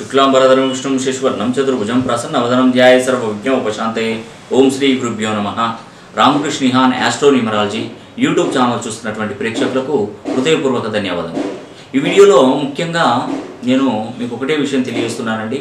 శుక్లాంబరధరం విష్ణుం శశివర్ణం చతుర్భుజం ప్రసన్నవదనం ధ్యాయ సర్వ విజ్ఞోపశాంతే ఓం శ్రీ గురుభ్యో నమ రామకృష్ణిహాన్ యాస్ట్రో న్యూమరాలజీ యూట్యూబ్ ఛానల్ చూస్తున్నటువంటి ప్రేక్షకులకు హృదయపూర్వక ధన్యవాదాలు ఈ వీడియోలో ముఖ్యంగా నేను మీకు ఒకటే విషయం తెలియజేస్తున్నానండి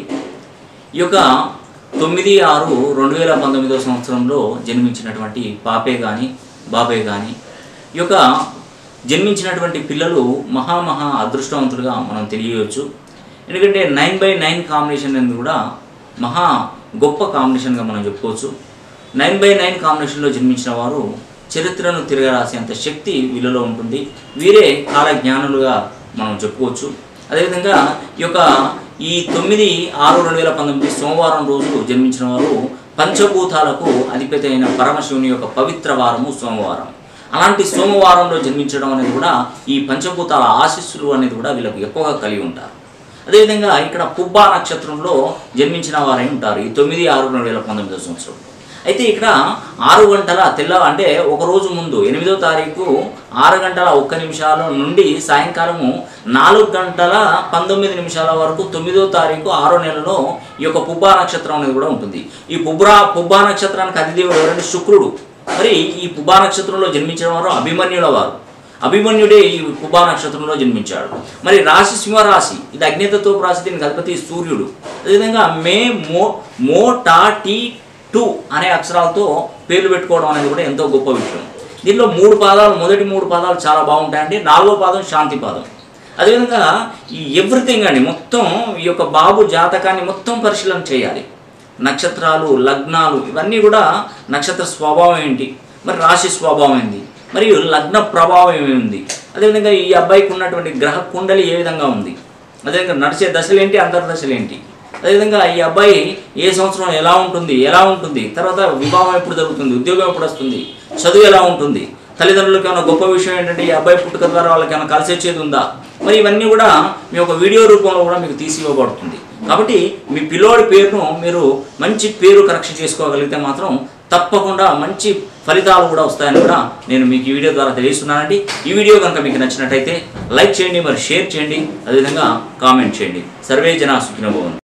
ఈ యొక్క తొమ్మిది ఆరు రెండు వేల పంతొమ్మిదో సంవత్సరంలో జన్మించినటువంటి పాపే కానీ బాబే కానీ ఈ యొక్క జన్మించినటువంటి పిల్లలు మహా మహా అదృష్టవంతులుగా మనం తెలియవచ్చు ఎందుకంటే నైన్ బై నైన్ కాంబినేషన్ అనేది కూడా మహా గొప్ప కాంబినేషన్గా మనం చెప్పుకోవచ్చు నైన్ బై నైన్ కాంబినేషన్లో జన్మించిన వారు చరిత్రను తిరగరాసేంత శక్తి వీళ్ళలో ఉంటుంది వీరే కాల జ్ఞానులుగా మనం చెప్పుకోవచ్చు అదేవిధంగా ఈ యొక్క ఈ తొమ్మిది ఆరు రెండు వేల పంతొమ్మిది సోమవారం రోజు జన్మించిన వారు పంచభూతాలకు అధిపతి అయిన పరమశివుని యొక్క పవిత్ర వారము సోమవారం అలాంటి సోమవారంలో జన్మించడం అనేది కూడా ఈ పంచభూతాల ఆశీస్సులు అనేది కూడా వీళ్ళకి ఎక్కువగా కలిగి ఉంటారు అదేవిధంగా ఇక్కడ పుబ్బా నక్షత్రంలో జన్మించిన వారై ఉంటారు ఈ తొమ్మిది ఆరు రెండు వేల పంతొమ్మిదో సంవత్సరం అయితే ఇక్కడ ఆరు గంటల తెల్ల అంటే ఒక రోజు ముందు ఎనిమిదో తారీఖు ఆరు గంటల ఒక్క నిమిషాల నుండి సాయంకాలము నాలుగు గంటల పంతొమ్మిది నిమిషాల వరకు తొమ్మిదో తారీఖు ఆరో నెలలో ఈ యొక్క పుబ్బా నక్షత్రం అనేది కూడా ఉంటుంది ఈ పుబ్రా పుబ్బా నక్షత్రానికి అధిదేవుడు ఎవరంటే శుక్రుడు మరి ఈ పుబ్బా నక్షత్రంలో జన్మించిన వారు అభిమన్యుల వారు అభిమన్యుడే ఈ పుబ్బా నక్షత్రంలో జన్మించాడు మరి రాశి సింహరాశి ఇది అగ్నితత్వ రాశి దీనికి అధిపతి సూర్యుడు అదేవిధంగా మే మో మో టా టీ టూ అనే అక్షరాలతో పేర్లు పెట్టుకోవడం అనేది కూడా ఎంతో గొప్ప విషయం దీనిలో మూడు పాదాలు మొదటి మూడు పాదాలు చాలా బాగుంటాయండి నాలుగో పాదం శాంతి పాదం అదేవిధంగా ఈ ఎవ్రీథింగ్ అండి మొత్తం ఈ యొక్క బాబు జాతకాన్ని మొత్తం పరిశీలన చేయాలి నక్షత్రాలు లగ్నాలు ఇవన్నీ కూడా నక్షత్ర స్వభావం ఏంటి మరి రాశి స్వభావం ఏంటి మరియు లగ్న ప్రభావం ఏమి అదేవిధంగా ఈ అబ్బాయికి ఉన్నటువంటి గ్రహ కుండలి ఏ విధంగా ఉంది అదేవిధంగా నడిచే దశలేంటి అంతర్దశలేంటి అదేవిధంగా ఈ అబ్బాయి ఏ సంవత్సరం ఎలా ఉంటుంది ఎలా ఉంటుంది తర్వాత వివాహం ఎప్పుడు జరుగుతుంది ఉద్యోగం ఎప్పుడు వస్తుంది చదువు ఎలా ఉంటుంది తల్లిదండ్రులకు ఏమైనా గొప్ప విషయం ఏంటంటే ఈ అబ్బాయి పుట్టుక ద్వారా వాళ్ళకి ఏమైనా కలిసి వచ్చేది ఉందా మరి ఇవన్నీ కూడా మీ ఒక వీడియో రూపంలో కూడా మీకు తీసి ఇవ్వబడుతుంది కాబట్టి మీ పిల్లోడి పేరును మీరు మంచి పేరు కరెక్షన్ చేసుకోగలిగితే మాత్రం తప్పకుండా మంచి ఫలితాలు కూడా వస్తాయని కూడా నేను మీకు ఈ వీడియో ద్వారా తెలియజేస్తున్నానండి ఈ వీడియో కనుక మీకు నచ్చినట్టయితే లైక్ చేయండి మరి షేర్ చేయండి అదేవిధంగా కామెంట్ చేయండి సర్వే జన సుఖినభవన్